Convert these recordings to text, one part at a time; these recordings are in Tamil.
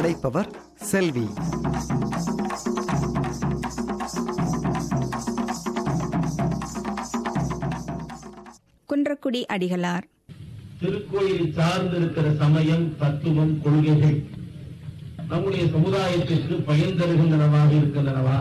படைப்பவர் செல்வி குன்றக்குடி அடிகளார் திருக்கோயிலை சார்ந்திருக்கிற சமயம் தத்துவம் கொள்கைகள் நம்முடைய சமுதாயத்திற்கு பயன் தருகின்றனவாக இருக்கின்றனவா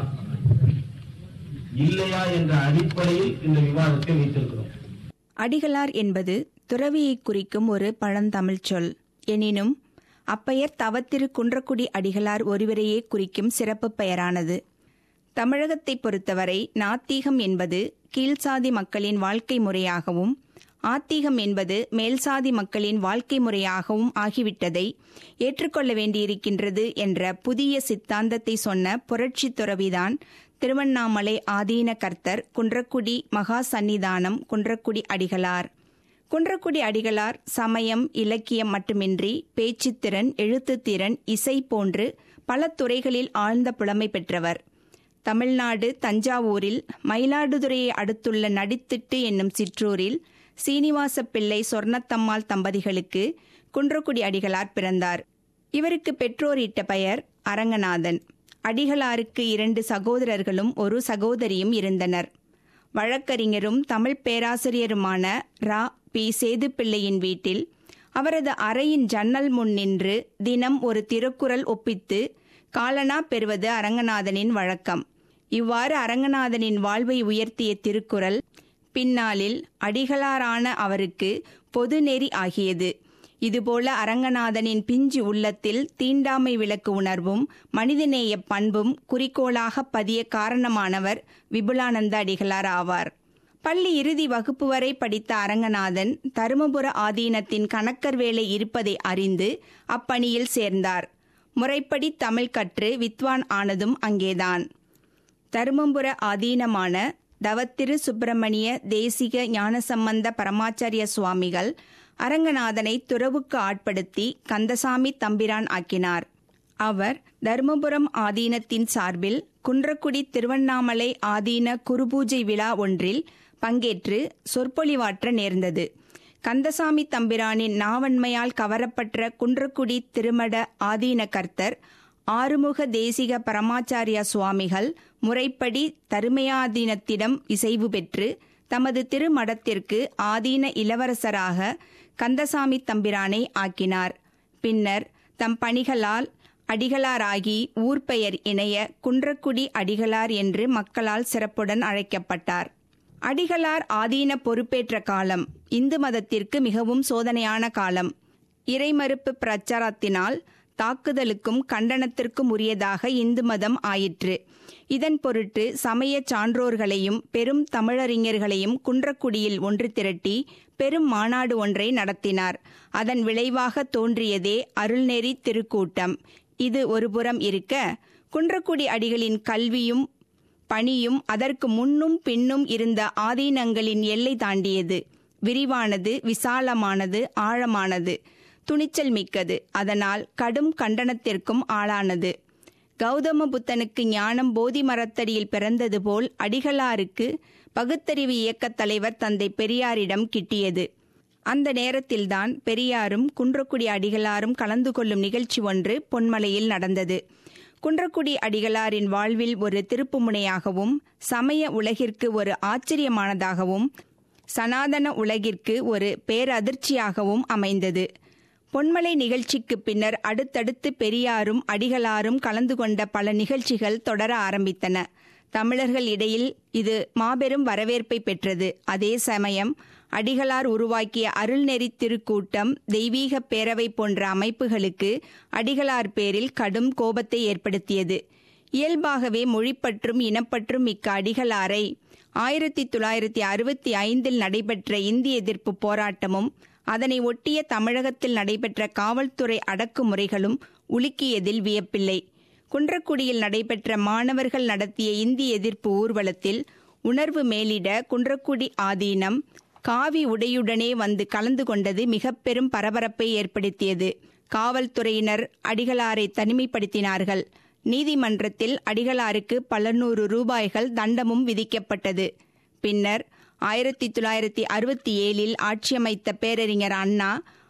இல்லையா என்ற அடிப்படையில் இந்த விவாதத்தை வைத்திருக்கிறோம் அடிகளார் என்பது துறவியை குறிக்கும் ஒரு பழந்தமிழ்ச் சொல் எனினும் அப்பெயர் தவத்திரு குன்றக்குடி அடிகளார் ஒருவரையே குறிக்கும் சிறப்பு பெயரானது தமிழகத்தை பொறுத்தவரை நாத்தீகம் என்பது கீழ்சாதி மக்களின் வாழ்க்கை முறையாகவும் ஆத்தீகம் என்பது மேல்சாதி மக்களின் வாழ்க்கை முறையாகவும் ஆகிவிட்டதை ஏற்றுக்கொள்ள வேண்டியிருக்கின்றது என்ற புதிய சித்தாந்தத்தை சொன்ன புரட்சித் துறவிதான் திருவண்ணாமலை ஆதீன கர்த்தர் குன்றக்குடி மகா சந்நிதானம் குன்றக்குடி அடிகளார் குன்றக்குடி அடிகளார் சமயம் இலக்கியம் மட்டுமின்றி பேச்சுத்திறன் எழுத்துத்திறன் இசை போன்று பல துறைகளில் ஆழ்ந்த புலமை பெற்றவர் தமிழ்நாடு தஞ்சாவூரில் மயிலாடுதுறையை அடுத்துள்ள நடித்திட்டு என்னும் சிற்றூரில் சீனிவாச பிள்ளை சொர்ணத்தம்மாள் தம்பதிகளுக்கு குன்றக்குடி அடிகளார் பிறந்தார் இவருக்கு பெற்றோர் இட்ட பெயர் அரங்கநாதன் அடிகளாருக்கு இரண்டு சகோதரர்களும் ஒரு சகோதரியும் இருந்தனர் வழக்கறிஞரும் தமிழ் பேராசிரியருமான ரா பி சேதுப்பிள்ளையின் வீட்டில் அவரது அறையின் ஜன்னல் முன் நின்று தினம் ஒரு திருக்குறள் ஒப்பித்து காலனா பெறுவது அரங்கநாதனின் வழக்கம் இவ்வாறு அரங்கநாதனின் வாழ்வை உயர்த்திய திருக்குறள் பின்னாளில் அடிகளாரான அவருக்கு பொதுநெறி ஆகியது இதுபோல அரங்கநாதனின் பிஞ்சு உள்ளத்தில் தீண்டாமை விளக்கு உணர்வும் மனிதநேய பண்பும் குறிக்கோளாக பதிய காரணமானவர் விபுலானந்த அடிகளார் ஆவார் பள்ளி இறுதி வகுப்பு வரை படித்த அரங்கநாதன் தருமபுர ஆதீனத்தின் கணக்கர் வேலை இருப்பதை அறிந்து அப்பணியில் சேர்ந்தார் முறைப்படி தமிழ் கற்று வித்வான் ஆனதும் அங்கேதான் தருமபுர ஆதீனமான தவத்திரு சுப்பிரமணிய தேசிக ஞானசம்பந்த பரமாச்சாரிய சுவாமிகள் அரங்கநாதனை துறவுக்கு ஆட்படுத்தி கந்தசாமி தம்பிரான் ஆக்கினார் அவர் தருமபுரம் ஆதீனத்தின் சார்பில் குன்றக்குடி திருவண்ணாமலை ஆதீன குருபூஜை விழா ஒன்றில் பங்கேற்று சொற்பொழிவாற்ற நேர்ந்தது கந்தசாமி தம்பிரானின் நாவன்மையால் கவரப்பட்ட குன்றக்குடி திருமட ஆதீன கர்த்தர் ஆறுமுக தேசிக பரமாச்சாரியா சுவாமிகள் முறைப்படி தருமையாதீனத்திடம் இசைவு பெற்று தமது திருமடத்திற்கு ஆதீன இளவரசராக கந்தசாமி தம்பிரானை ஆக்கினார் பின்னர் தம் பணிகளால் அடிகளாராகி ஊர் பெயர் இணைய குன்றக்குடி அடிகளார் என்று மக்களால் சிறப்புடன் அழைக்கப்பட்டார் அடிகளார் ஆதீன பொறுப்பேற்ற காலம் இந்து மதத்திற்கு மிகவும் சோதனையான காலம் இறைமறுப்பு பிரச்சாரத்தினால் தாக்குதலுக்கும் கண்டனத்திற்கும் உரியதாக இந்து மதம் ஆயிற்று இதன் பொருட்டு சமய சான்றோர்களையும் பெரும் தமிழறிஞர்களையும் குன்றக்குடியில் ஒன்று திரட்டி பெரும் மாநாடு ஒன்றை நடத்தினார் அதன் விளைவாக தோன்றியதே அருள்நெறி திருக்கூட்டம் இது ஒருபுறம் இருக்க குன்றக்குடி அடிகளின் கல்வியும் பணியும் அதற்கு முன்னும் பின்னும் இருந்த ஆதீனங்களின் எல்லை தாண்டியது விரிவானது விசாலமானது ஆழமானது துணிச்சல் மிக்கது அதனால் கடும் கண்டனத்திற்கும் ஆளானது கௌதம புத்தனுக்கு ஞானம் போதி மரத்தடியில் பிறந்தது போல் அடிகளாருக்கு பகுத்தறிவு இயக்கத் தலைவர் தந்தை பெரியாரிடம் கிட்டியது அந்த நேரத்தில்தான் பெரியாரும் குன்றக்குடி அடிகளாரும் கலந்து கொள்ளும் நிகழ்ச்சி ஒன்று பொன்மலையில் நடந்தது குன்றக்குடி அடிகளாரின் வாழ்வில் ஒரு திருப்புமுனையாகவும் சமய உலகிற்கு ஒரு ஆச்சரியமானதாகவும் சனாதன உலகிற்கு ஒரு பேரதிர்ச்சியாகவும் அமைந்தது பொன்மலை நிகழ்ச்சிக்கு பின்னர் அடுத்தடுத்து பெரியாரும் அடிகளாரும் கலந்து கொண்ட பல நிகழ்ச்சிகள் தொடர ஆரம்பித்தன தமிழர்கள் இடையில் இது மாபெரும் வரவேற்பை பெற்றது அதே சமயம் அடிகளார் உருவாக்கிய அருள்நெறி திருக்கூட்டம் தெய்வீக பேரவை போன்ற அமைப்புகளுக்கு அடிகளார் பேரில் கடும் கோபத்தை ஏற்படுத்தியது இயல்பாகவே மொழிப்பற்றும் இனப்பற்றும் மிக்க அடிகளாரை ஆயிரத்தி தொள்ளாயிரத்தி அறுபத்தி ஐந்தில் நடைபெற்ற இந்திய எதிர்ப்பு போராட்டமும் அதனை ஒட்டிய தமிழகத்தில் நடைபெற்ற காவல்துறை அடக்குமுறைகளும் உலுக்கியதில் வியப்பில்லை குன்றக்குடியில் நடைபெற்ற மாணவர்கள் நடத்திய இந்தி எதிர்ப்பு ஊர்வலத்தில் உணர்வு மேலிட குன்றக்குடி ஆதீனம் காவி உடையுடனே வந்து கலந்து கொண்டது மிக பெரும் பரபரப்பை ஏற்படுத்தியது காவல்துறையினர் அடிகளாரை தனிமைப்படுத்தினார்கள் நீதிமன்றத்தில் அடிகளாருக்கு பல நூறு ரூபாய்கள் தண்டமும் விதிக்கப்பட்டது பின்னர் ஆயிரத்தி தொள்ளாயிரத்தி அறுபத்தி ஏழில் ஆட்சியமைத்த பேரறிஞர் அண்ணா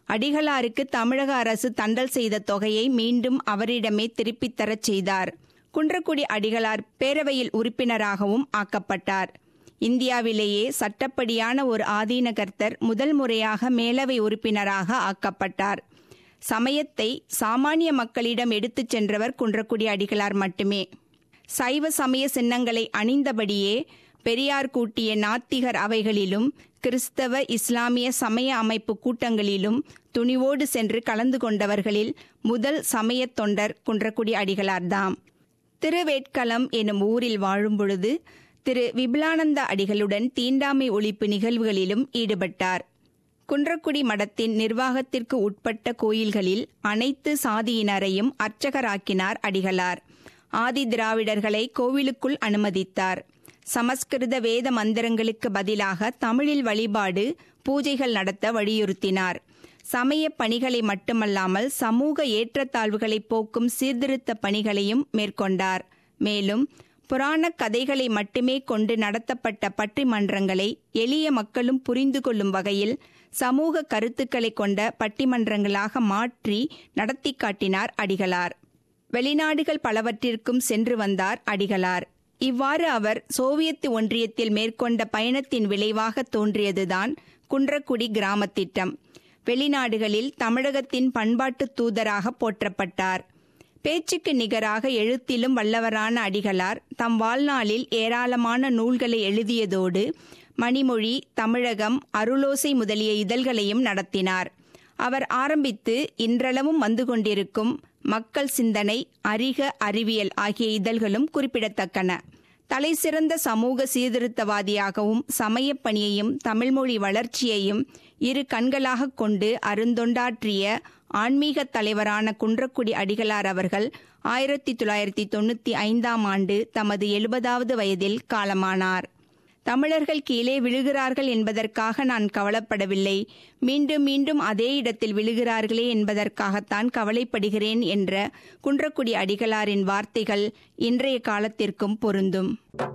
அடிகளாருக்கு தமிழக அரசு தண்டல் செய்த தொகையை மீண்டும் அவரிடமே திருப்பித் தரச் செய்தார் குன்றக்குடி அடிகளார் பேரவையில் உறுப்பினராகவும் ஆக்கப்பட்டார் இந்தியாவிலேயே சட்டப்படியான ஒரு ஆதீனகர்த்தர் முதல் முறையாக மேலவை உறுப்பினராக ஆக்கப்பட்டார் சமயத்தை சாமானிய மக்களிடம் எடுத்துச் சென்றவர் குன்றக்குடி அடிகளார் மட்டுமே சைவ சமய சின்னங்களை அணிந்தபடியே பெரியார் கூட்டிய நாத்திகர் அவைகளிலும் கிறிஸ்தவ இஸ்லாமிய சமய அமைப்பு கூட்டங்களிலும் துணிவோடு சென்று கலந்து கொண்டவர்களில் முதல் சமய தொண்டர் குன்றக்குடி அடிகளார்தாம் திருவேட்களம் எனும் ஊரில் வாழும் பொழுது திரு விபுலானந்த அடிகளுடன் தீண்டாமை ஒழிப்பு நிகழ்வுகளிலும் ஈடுபட்டார் குன்றக்குடி மடத்தின் நிர்வாகத்திற்கு உட்பட்ட கோயில்களில் அனைத்து சாதியினரையும் அர்ச்சகராக்கினார் அடிகளார் ஆதி திராவிடர்களை கோவிலுக்குள் அனுமதித்தார் சமஸ்கிருத வேத மந்திரங்களுக்கு பதிலாக தமிழில் வழிபாடு பூஜைகள் நடத்த வலியுறுத்தினார் சமய பணிகளை மட்டுமல்லாமல் சமூக ஏற்றத்தாழ்வுகளை போக்கும் சீர்திருத்த பணிகளையும் மேற்கொண்டார் மேலும் புராண கதைகளை மட்டுமே கொண்டு நடத்தப்பட்ட பட்டிமன்றங்களை எளிய மக்களும் புரிந்து கொள்ளும் வகையில் சமூக கருத்துக்களை கொண்ட பட்டிமன்றங்களாக மாற்றி நடத்தி காட்டினார் அடிகளார் வெளிநாடுகள் பலவற்றிற்கும் சென்று வந்தார் அடிகளார் இவ்வாறு அவர் சோவியத் ஒன்றியத்தில் மேற்கொண்ட பயணத்தின் விளைவாக தோன்றியதுதான் குன்றக்குடி கிராம திட்டம் வெளிநாடுகளில் தமிழகத்தின் பண்பாட்டு தூதராக போற்றப்பட்டார் பேச்சுக்கு நிகராக எழுத்திலும் வல்லவரான அடிகளார் தம் வாழ்நாளில் ஏராளமான நூல்களை எழுதியதோடு மணிமொழி தமிழகம் அருளோசை முதலிய இதழ்களையும் நடத்தினார் அவர் ஆரம்பித்து இன்றளவும் வந்து கொண்டிருக்கும் மக்கள் சிந்தனை அறிக அறிவியல் ஆகிய இதழ்களும் குறிப்பிடத்தக்கன தலைசிறந்த சமூக சீர்திருத்தவாதியாகவும் சமயப் பணியையும் தமிழ்மொழி வளர்ச்சியையும் இரு கண்களாக கொண்டு அருந்தொண்டாற்றிய ஆன்மீக தலைவரான குன்றக்குடி அடிகளார் அவர்கள் ஆயிரத்தி தொள்ளாயிரத்தி தொண்ணூத்தி ஐந்தாம் ஆண்டு தமது எழுபதாவது வயதில் காலமானார் தமிழர்கள் கீழே விழுகிறார்கள் என்பதற்காக நான் கவலைப்படவில்லை மீண்டும் மீண்டும் அதே இடத்தில் விழுகிறார்களே என்பதற்காகத்தான் கவலைப்படுகிறேன் என்ற குன்றக்குடி அடிகளாரின் வார்த்தைகள் இன்றைய காலத்திற்கும் பொருந்தும்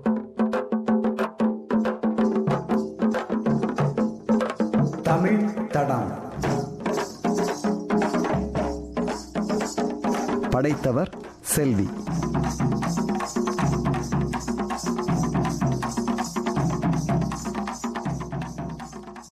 தமிழ் தடம் படைத்தவர் செல்வி